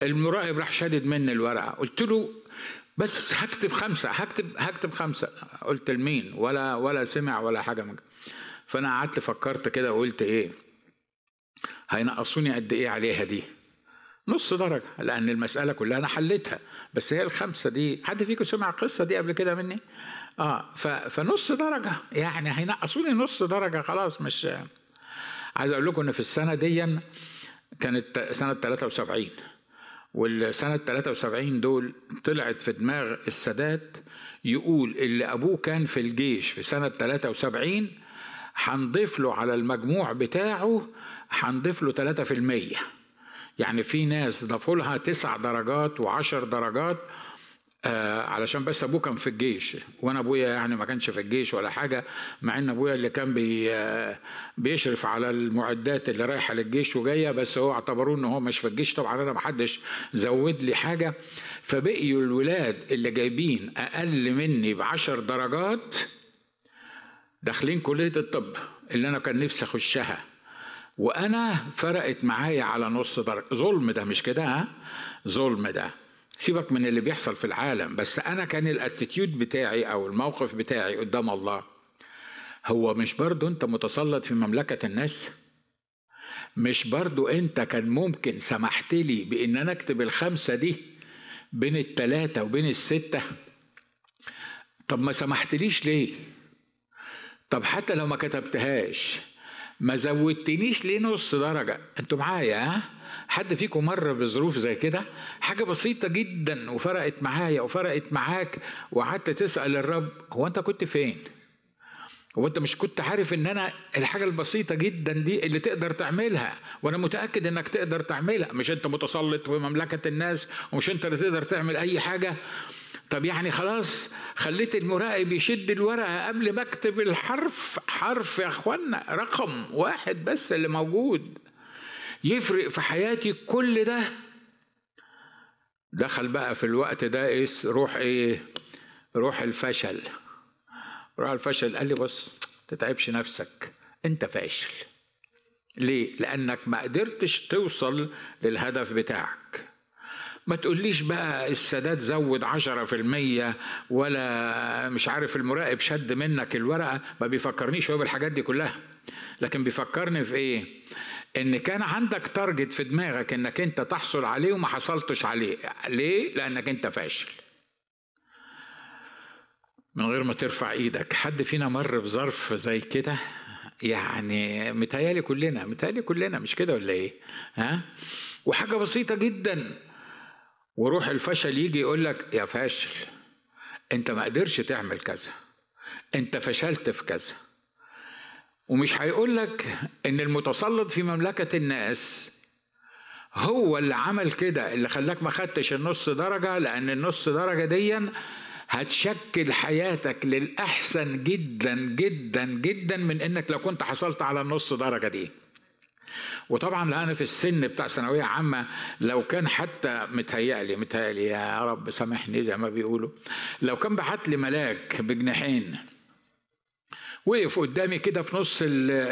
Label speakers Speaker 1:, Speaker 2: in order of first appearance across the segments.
Speaker 1: المراقب راح شادد مني الورقه قلت له بس هكتب خمسه هكتب هكتب خمسه قلت لمين ولا ولا سمع ولا حاجه من فانا قعدت فكرت كده وقلت ايه هينقصوني قد ايه عليها دي نص درجة لأن المسألة كلها أنا حليتها بس هي الخمسة دي حد فيكم سمع القصة دي قبل كده مني؟ آه ف... فنص درجة يعني هينقصوني نص درجة خلاص مش عايز أقول لكم إن في السنة دي كانت سنة 73 والسنة 73 دول طلعت في دماغ السادات يقول اللي أبوه كان في الجيش في سنة 73 هنضيف له على المجموع بتاعه هنضيف له 3% يعني في ناس ضافوا لها تسع درجات وعشر درجات آه علشان بس ابوه كان في الجيش وانا ابويا يعني ما كانش في الجيش ولا حاجه مع ان ابويا اللي كان بي آه بيشرف على المعدات اللي رايحه للجيش وجايه بس هو اعتبروه ان هو مش في الجيش طبعا انا ما حدش زود لي حاجه فبقيوا الولاد اللي جايبين اقل مني بعشر درجات داخلين كليه الطب اللي انا كان نفسي اخشها وانا فرقت معايا على نص درجه ظلم ده مش كده ها ظلم ده سيبك من اللي بيحصل في العالم بس انا كان الاتيتيود بتاعي او الموقف بتاعي قدام الله هو مش برضو انت متسلط في مملكه الناس مش برضو انت كان ممكن سمحت لي بان انا اكتب الخمسه دي بين التلاته وبين السته طب ما سمحتليش ليه طب حتى لو ما كتبتهاش ما زودتنيش ليه نص درجة انتوا معايا ها حد فيكم مر بظروف زي كده حاجة بسيطة جدا وفرقت معايا وفرقت معاك وقعدت تسأل الرب هو انت كنت فين هو انت مش كنت عارف ان انا الحاجة البسيطة جدا دي اللي تقدر تعملها وانا متأكد انك تقدر تعملها مش انت متسلط في مملكة الناس ومش انت اللي تقدر تعمل اي حاجة طب يعني خلاص خليت المراقب يشد الورقة قبل ما اكتب الحرف حرف يا اخوانا رقم واحد بس اللي موجود يفرق في حياتي كل ده دخل بقى في الوقت ده ايه روح ايه روح الفشل روح الفشل قال لي بص تتعبش نفسك انت فاشل ليه لانك ما قدرتش توصل للهدف بتاعك ما تقوليش بقى السادات زود عشرة في المية ولا مش عارف المراقب شد منك الورقة ما بيفكرنيش هو بالحاجات دي كلها لكن بيفكرني في ايه ان كان عندك تارجت في دماغك انك انت تحصل عليه وما حصلتش عليه ليه لانك انت فاشل من غير ما ترفع ايدك حد فينا مر بظرف زي كده يعني متهيالي كلنا متهيالي كلنا مش كده ولا ايه ها وحاجه بسيطه جدا وروح الفشل يجي يقول لك يا فاشل انت ما قدرش تعمل كذا انت فشلت في كذا ومش هيقول لك ان المتسلط في مملكه الناس هو اللي عمل كده اللي خلاك ما خدتش النص درجه لان النص درجه دي هتشكل حياتك للاحسن جدا جدا جدا من انك لو كنت حصلت على النص درجه دي وطبعا لا انا في السن بتاع ثانويه عامه لو كان حتى متهيألي متهيألي يا رب سامحني زي ما بيقولوا لو كان بعت لي ملاك بجناحين وقف قدامي كده في نص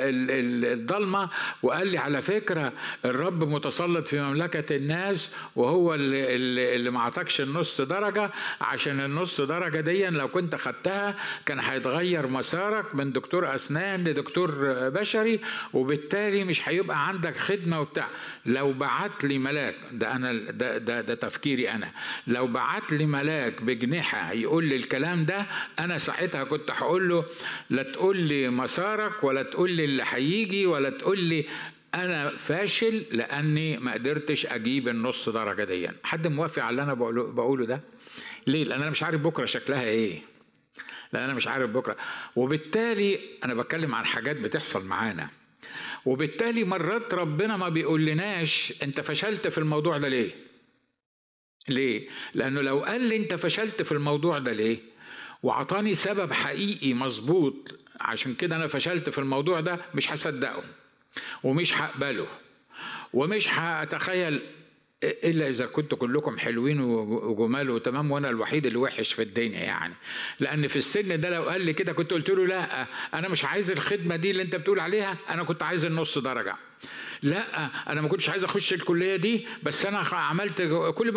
Speaker 1: الضلمة وقال لي على فكرة الرب متسلط في مملكة الناس وهو اللي, اللي ما عطاكش النص درجة عشان النص درجة دي لو كنت خدتها كان هيتغير مسارك من دكتور أسنان لدكتور بشري وبالتالي مش هيبقى عندك خدمة وبتاع لو بعت لي ملاك ده أنا ده, ده, ده تفكيري أنا لو بعت لي ملاك بجنحة يقول لي الكلام ده أنا ساعتها كنت هقول له لا تقول لي مسارك ولا تقول لي اللي هيجي ولا تقول لي انا فاشل لاني ما قدرتش اجيب النص درجه دي حد موافق على اللي انا بقوله, بقوله ده ليه لان انا مش عارف بكره شكلها ايه لان انا مش عارف بكره وبالتالي انا بتكلم عن حاجات بتحصل معانا وبالتالي مرات ربنا ما بيقول لناش انت فشلت في الموضوع ده ليه ليه لانه لو قال لي انت فشلت في الموضوع ده ليه وعطاني سبب حقيقي مظبوط عشان كده انا فشلت في الموضوع ده مش هصدقه ومش هقبله ومش هتخيل الا اذا كنتوا كلكم حلوين وجمال وتمام وانا الوحيد اللي وحش في الدنيا يعني لان في السن ده لو قال لي كده كنت قلت له لا انا مش عايز الخدمه دي اللي انت بتقول عليها انا كنت عايز النص درجه لا انا ما كنتش عايز اخش الكليه دي بس انا عملت كل